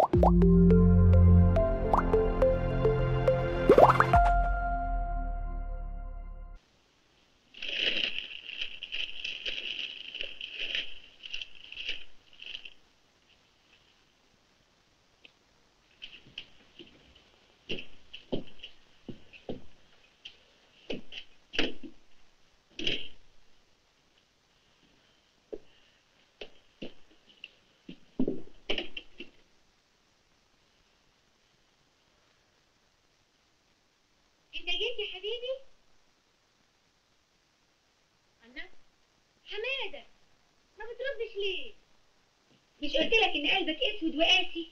انت جيت يا حبيبي انا حماده ما بتردش ليه مش قلت لك ان قلبك اسود وقاسي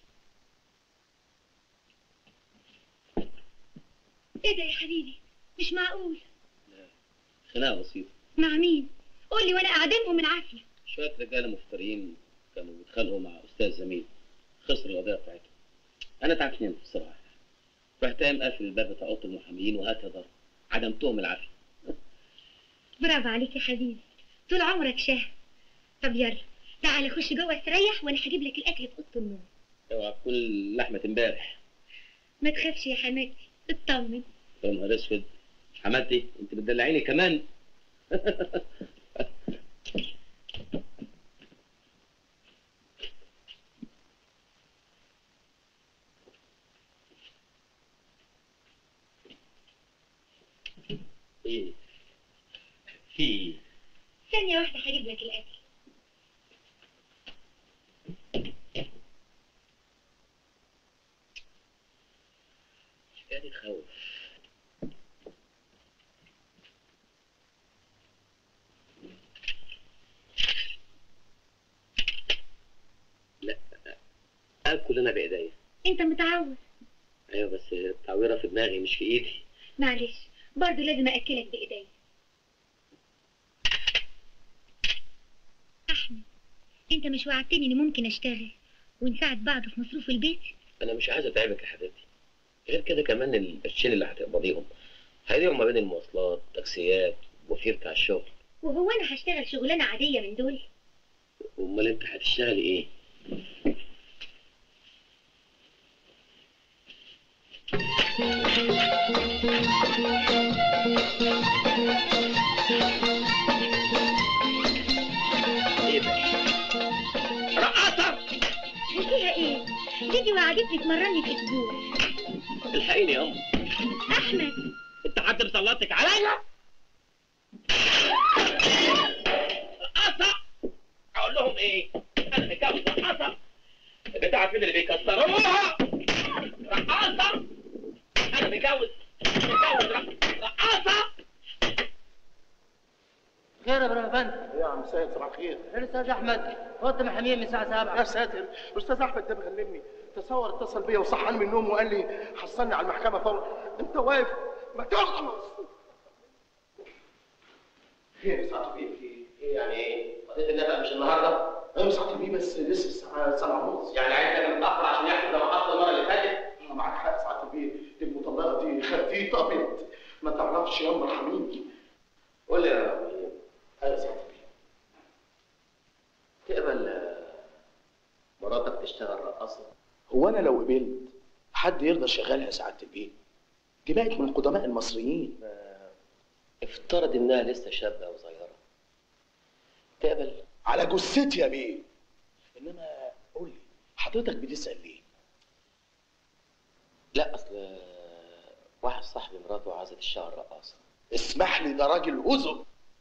ايه ده يا حبيبي مش معقول خناقه بسيطه مع مين قول لي وانا اعدمهم من عافيه شويه رجاله مفترين كانوا بيتخانقوا مع استاذ زميل خسروا القضيه بتاعتهم انا تعبت بصراحه رحت قايم قافل الباب بتاع اوضه المحامين وهات يا ضرب عدمتهم العافيه برافو عليك يا حبيبي طول عمرك شاه طب يلا تعالى خش جوه استريح وانا هجيب لك الاكل في اوضه النوم اوعى تكون لحمه امبارح ما تخافش يا حماتي اطمن يا نهار اسود حماتي انت بتدلعيني كمان ايه في ايه ثانيه واحده هجيب لك الاكل الحكايه دي تخوف لا اكل انا بايديا انت متعود ايوه بس التعويره في دماغي مش في ايدي معلش برضه لازم اكلك بايديا احمد انت مش وعدتني اني ممكن اشتغل ونساعد بعض في مصروف البيت انا مش عايز اتعبك يا حبيبتي غير كده كمان القرشين اللي هتقبضيهم هيضيعوا ما بين المواصلات تاكسيات وفير بتاع الشغل وهو انا هشتغل شغلانه عاديه من دول امال انت هتشتغلي ايه ايه ده رقاصه وفيها ايه ديدي وعدتني تمرني في اسبوع الحقيني يا ام احمد انت حد مسلطك عليا رقاصه اقول لهم ايه انا متجوز رقاصه انت عارفين اللي بيكسروها رقاصه انا متجوز متجوز رق- رقاصه خير يا ابراهيم افندي يا عم سيد صباح الخير فين الاستاذ احمد اوضه محامين من الساعه 7 يا ساتر الاستاذ احمد ده مغلبني تصور اتصل بيا وصحاني من النوم وقال لي حصلني على المحكمه فورا انت واقف ما تخلص خير يا سعاده البيه في ايه يعني ايه قضيه النفق مش النهارده ايوه سعاده البيه بس لسه الساعه 7 ونص يعني عايز تبقى متاخر عشان يحصل زي ما حصل المره اللي فاتت انا معاك حق سعاده البيه دي المطلقه دي خفيفه بنت ما تعرفش يا مرحميني قول لي يا ابراهيم ايوه سعاده البيه تقبل آه، مراتك تشتغل رقاصه هو انا لو قبلت حد يرضى شغالها يا سعاده البيه دي بقت من قدماء المصريين افترض انها لسه شابه وصغيره تقبل على جثتي يا بيه انما قول لي حضرتك بتسال ليه لا اصل آه، واحد صاحبي مراته عايزه تشتغل رقاصه اسمح لي ده راجل هزم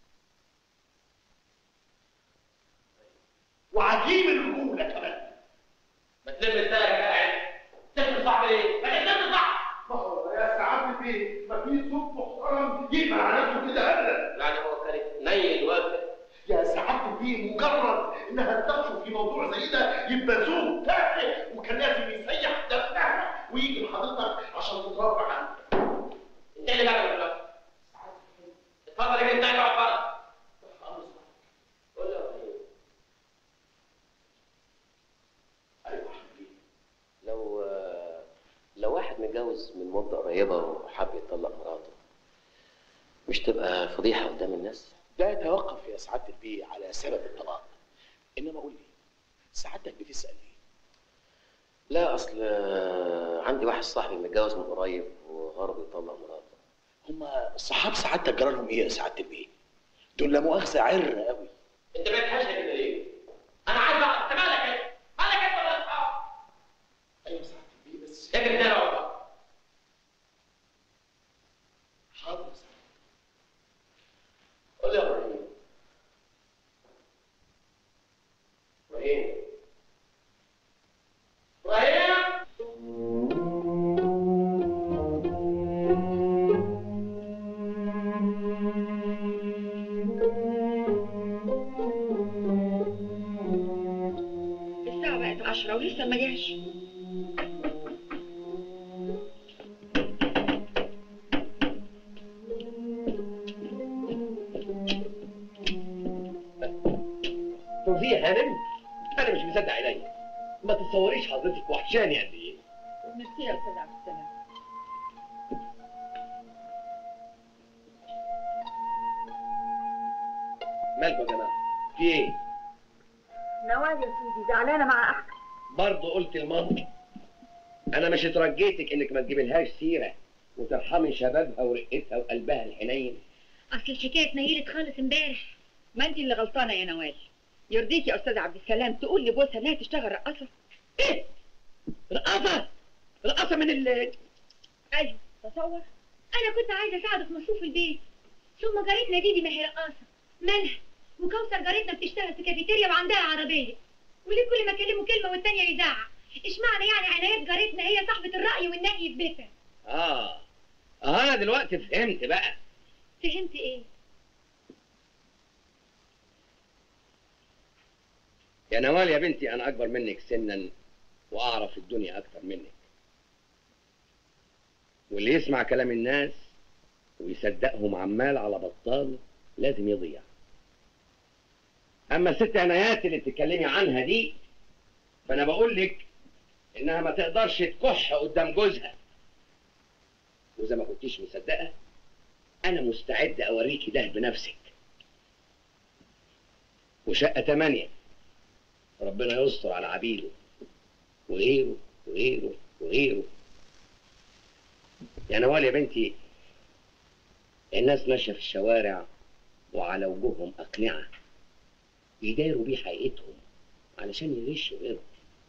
وعجيب الرجوله كمان ما تلم السلك يا قاعد تلم صاحبي ايه؟ ما تلم صاحبي ما هو يا سعاده البيه ما في زوج محترم يقبل على نفسه كده ابدا يعني هو كان نيل وافق يا سعاده البيه مجرد انها تناقشوا في موضوع زي ده يبقى زوج تافه وكان لازم يسيح دمها ويجي لحضرتك عشان تتربى عنه انت اللي بقى دلوقتي اتفضل يا بنت اقعد بره قول له يا ابراهيم ايوه حبيبي لو آه، لو واحد متجوز من مدة قريبة وحب يطلق مراته مش تبقى فضيحة قدام الناس؟ ده يتوقف يا سعاده البيه على سبب الطلاق انما قول لي سعادتك بتسال ليه لا اصل آه، عندي واحد صاحبي متجوز من قريب وغرض يطلق مراته هما الصحاب سعادتك جرى لهم ايه يا سعاده البيه؟ دول لا مؤاخذه عر قوي انت بقيت حاجه كده ليه؟ انا عايز اعرف انت مالك انت؟ مالك انت ولا اصحاب؟ ايوه سعاده البيه بس اجري ده اقعد حاضر يا سعادة. قول لي يا ابراهيم ابراهيم ابراهيم الساعة بقت عشرة ولسه ما جاش توفيق هانم انا مش مصدق عينيا ما تتصوريش حضرتك وحشاني قد ايه ميرسي يا أستاذ عبد السلام مالكم يا جماعه في ايه نوال يا سيدي زعلانة مع أحمد برضه قلت لمامتي انا مش اترجيتك انك ما تجيبلهاش سيره وترحمي شبابها ورقتها وقلبها الحنين أصل الحكاية اتنيلت خالص امبارح ما انت اللي غلطانه يا نوال يرضيك يا استاذ عبد السلام تقول لجوزها انها تشتغل رقاصه ايه رقاصه رقاصه من ال ايوه تصور أنا كنت عايزة أساعده في مصروف البيت ثم جارتنا دي دي ما هي رقاصة مالها وكوثر جارتنا بتشتغل في كافيتيريا وعندها عربية وليه كل ما أكلمه كلمة والتانية يزعق اشمعنى يعني عنايات جارتنا هي صاحبة الرأي والنهي في بيتها اه اه انا دلوقتي فهمت بقى فهمت إيه؟ يا نوال يا بنتي انا اكبر منك سنا واعرف الدنيا اكتر منك واللي يسمع كلام الناس ويصدقهم عمال على بطال لازم يضيع اما الست عنايات اللي بتتكلمي عنها دي فانا بقول لك انها ما تقدرش تكح قدام جوزها واذا ما كنتيش مصدقه انا مستعد اوريكي ده بنفسك وشقه تمانية ربنا يستر على عبيده وغيره وغيره وغيره يا نوال يا بنتي الناس ماشيه في الشوارع وعلى وجوههم اقنعه يداروا بيه حقيقتهم علشان يغشوا غيرهم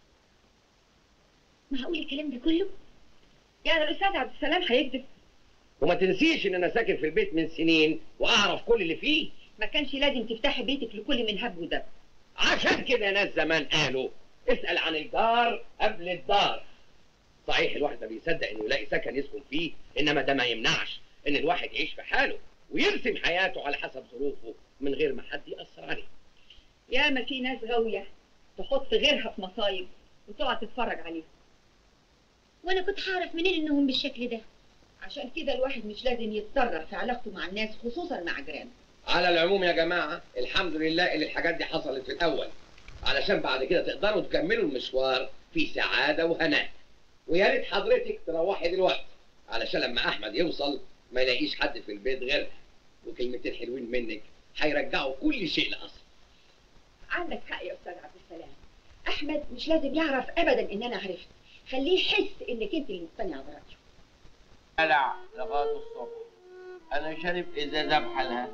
معقول الكلام ده كله؟ يعني الاستاذ عبد السلام هيكذب وما تنسيش ان انا ساكن في البيت من سنين واعرف كل اللي فيه ما كانش لازم تفتحي بيتك لكل من هب ودب عشان كده ناس زمان قالوا اسأل عن الجار قبل الدار صحيح الواحد ما بيصدق انه يلاقي سكن يسكن فيه انما ده ما يمنعش ان الواحد يعيش في حاله ويرسم حياته على حسب ظروفه من غير ما حد يأثر عليه يا ما في ناس غاويه تحط غيرها في مصايب وتقعد تتفرج عليها وأنا كنت هعرف منين إنهم بالشكل ده؟ عشان كده الواحد مش لازم يتسرع في علاقته مع الناس خصوصا مع جيرانه على العموم يا جماعة الحمد لله اللي الحاجات دي حصلت في الأول علشان بعد كده تقدروا تكملوا المشوار في سعادة وهناء ويا ريت حضرتك تروحي دلوقتي علشان لما أحمد يوصل ما يلاقيش حد في البيت غيرها وكلمتين حلوين منك هيرجعوا كل شيء لأصله عندك حق يا استاذ عبد السلام احمد مش لازم يعرف ابدا ان انا عرفت خليه يحس انك انت اللي مقتنعه برايه قلع لغايه الصبح انا شارب ازازه بحالها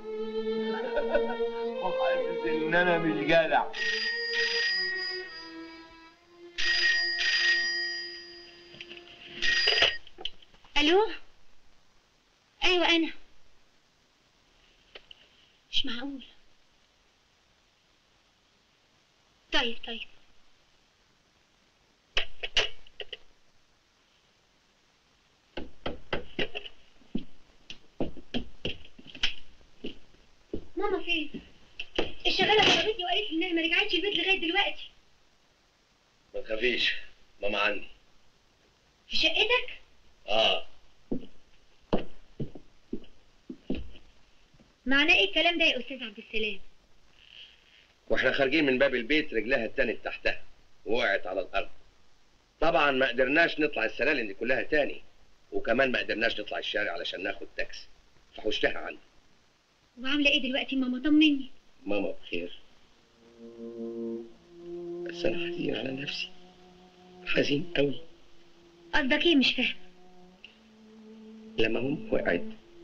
وحاسس ان انا مش جدع ألو؟ أيوة أنا مش معقول طيب طيب ماما فين؟ الشغالة ضربتني وقالت لي إنها ما رجعتش البيت لغاية دلوقتي ما تخافيش ماما عندي في شقتك؟ آه معناه إيه الكلام ده يا أستاذ عبد السلام؟ واحنا خارجين من باب البيت رجلها اتنت تحتها ووقعت على الارض طبعا ما قدرناش نطلع السلالم دي كلها تاني وكمان ما قدرناش نطلع الشارع علشان ناخد تاكسي فحوشتها عندي وعاملة إيه دلوقتي ماما طمني ماما بخير بس انا حزين على نفسي حزين قوي قصدك ايه مش فاهم لما هم وقعت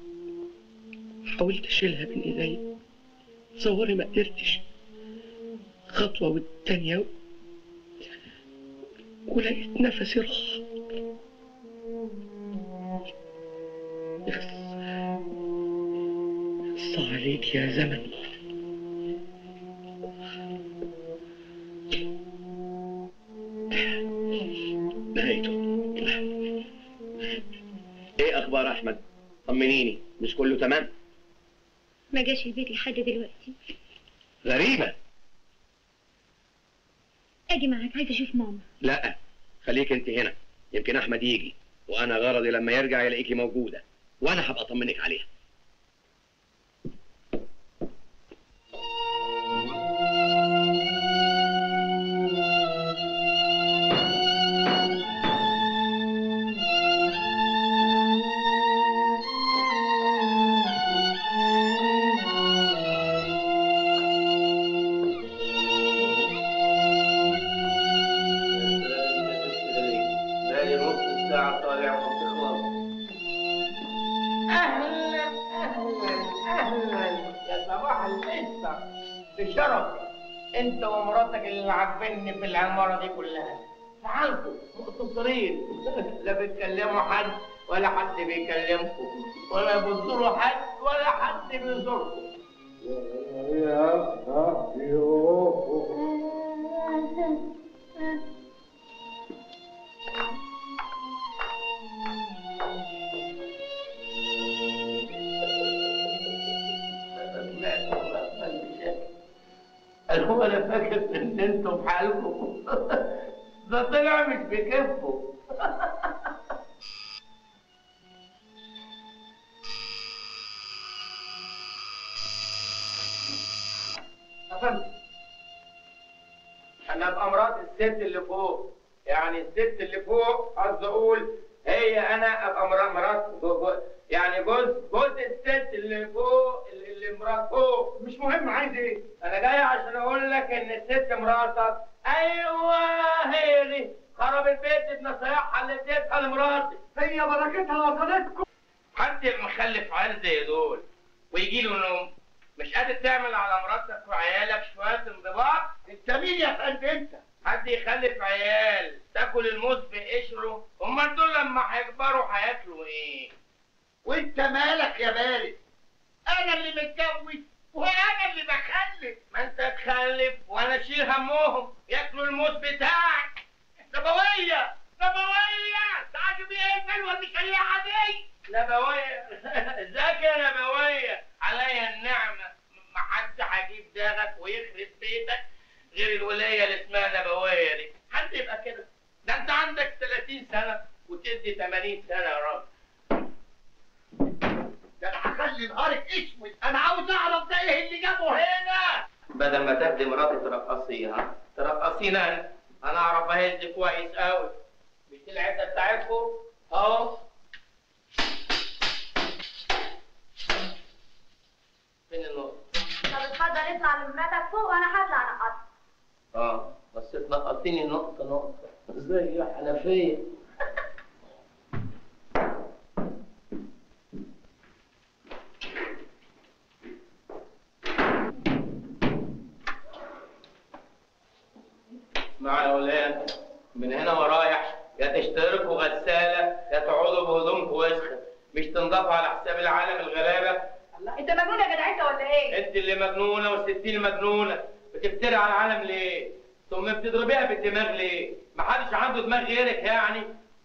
حاولت اشيلها من ايدي تصوري ما قدرتش خطوة والتانية ولقيت نفسي راح يخص يخص عليك يا زمن نهايته ايه اخبار احمد طمنيني مش كله تمام ما جاش البيت لحد دلوقتي غريبه اجي معاك عايزه اشوف ماما لا خليك انت هنا يمكن احمد يجي وانا غرضي لما يرجع يلاقيكي موجوده وانا هبقى اطمنك عليها بقالي نص ساعة طالع وبتخلص أهلا أهلا أهلا يا صباح القصة بشرف أنت ومراتك اللي عاجبني في العمارة دي كلها تعالوا مقتصرين لا بتكلموا حد ولا حد بيكلمكم ولا بتزوروا حد ولا حد بيزوركم هو انا فاكر ان انتوا بحالكم ده طلع مش بكفه فهمت انا ابقى مرات الست اللي فوق يعني الست اللي فوق قصدي اقول هي انا ابقى مرات مرات جو- جو- يعني جوز جوز الست اللي فوق اللي اللي مرات فوق مش مهم عايز ايه انا جاي عشان اقول لك ان الست مراتك ايوه هي دي خرب البيت بنصايحها اللي اديتها لمراتي هي بركتها وصلتكم حد مخلف عيال زي دول ويجي له نوم مش قادر تعمل على مراتك وعيالك شويه انضباط انت مين يا فندم انت حد يخلف عيال تاكل الموز بقشره امال دول لما هيكبروا هياكلوا ايه وانت مالك يا بارد انا اللي متجوز وانا اللي بخلف ما انت تخلف وانا اشيل همهم ياكلوا الموز بتاعك نبويه نبويه تعالوا بيه ايه البلوه المشريعه دي نبويه ازيك يا نبويه عليا النعمه ما حد هيجيب داغك ويخرب بيتك غير الولايه اللي اسمها نبويه دي حد يبقى كده ده انت عندك 30 سنه وتدي 80 سنه يا راجل ده انا هخلي نهارك اسود انا عاوز اعرف ده ايه اللي جابه هنا بدل ما تاخدي مراتي ترقصيها ترقصينا انا انا اعرف اهز كويس قوي مش دي العده بتاعتكم اهو فين النقطه طب اتفضل اطلع لمراتك فوق وانا هطلع انقطك اه بس تنقصيني نقطه نقطه ازاي يا حنفيه مع الاولاد من هنا ورايح يا تشتركوا غساله يا تقعدوا بهدومكم وسخه مش تنضفوا على حساب العالم الغلابه الله انت مجنون يا جدع انت ولا ايه؟ انت اللي مجنونه والستين مجنونه بتفتري على العالم ليه؟ ثم بتضربيها بالدماغ ليه؟ محدش عنده دماغ غيرك يعني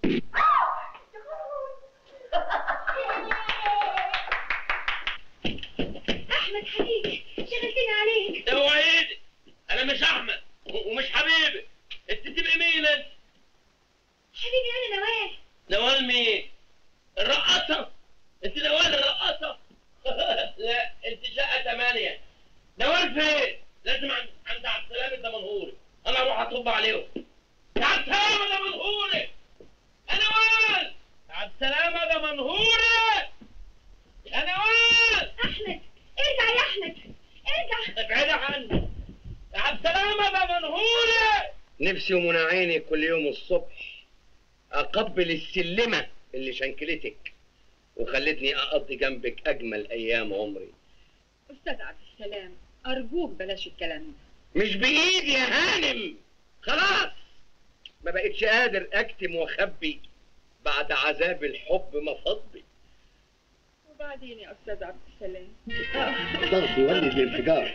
احمد حبيبي شغلتني عليك اوعى ايدك انا مش احمد و- ومش حبيبي انت تبقي مين انت حبيبي انا نوال نوال مين الرقاصه انت نوال الرقاصه لا انت شقه ثمانية نوال فين لازم عند عند عبد السلام الدمنهوري انا اروح اطب عليهم يا عبد السلام الدمنهوري يا نوال يا عبد السلام الدمنهوري يا نوال احمد ارجع يا احمد ارجع ابعد عني يا عبد السلام الدمنهوري نفسي نفسي ومنى عيني كل يوم الصبح اقبل السلمه اللي شنكلتك وخلتني اقضي جنبك اجمل ايام عمري استاذ عبد السلام ارجوك بلاش الكلام ده مش بايدي يا هانم خلاص ما بقتش قادر اكتم واخبي بعد عذاب الحب ما فضي وبعدين يا استاذ عبد السلام ضغط يولد الانفجار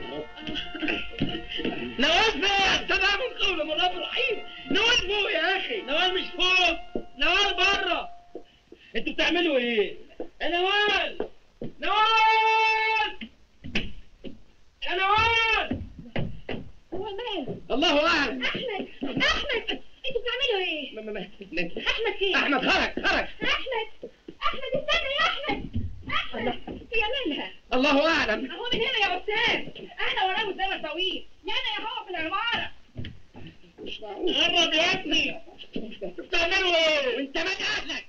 نوال فين يا استاذ من قول من رب الرحيم نوال فوق يا اخي نوال مش فوق نوال بره انتوا بتعملوا ايه يا نوال نوال يا نوال هو مال الله اعلم احمد احمد انتوا بتعملوا ايه ما- ما- ما- احمد فين احمد خرج خرج احمد احمد استنى يا احمد احمد هي مالها الله اعلم اهو من هنا يا استاذ احنا وراه الزمن طويل هنا يا هو في العماره قرب يا ابني انتوا بتعملوا ايه وانت مال اهلك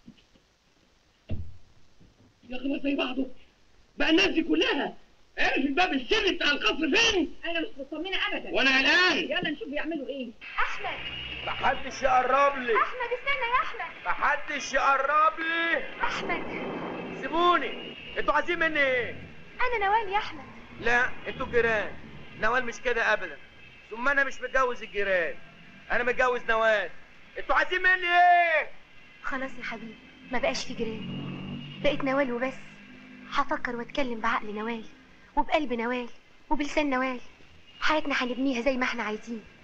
يا اخي ما زي بعضه بقى الناس دي كلها عرف الباب السري بتاع القصر فين انا مش مطمنه ابدا وانا قلقان يلا نشوف بيعملوا ايه احمد محدش يقرب لي احمد استنى يا احمد محدش يقرب لي احمد سيبوني انتوا عايزين مني ايه انا نوال يا احمد لا انتوا الجيران نوال مش كده ابدا ثم انا مش متجوز الجيران انا متجوز نوال انتوا عايزين مني ايه خلاص يا حبيبي ما بقاش في جيران بقيت نوال وبس هفكر واتكلم بعقل نوال وبقلب نوال وبلسان نوال حياتنا هنبنيها زي ما احنا عايزين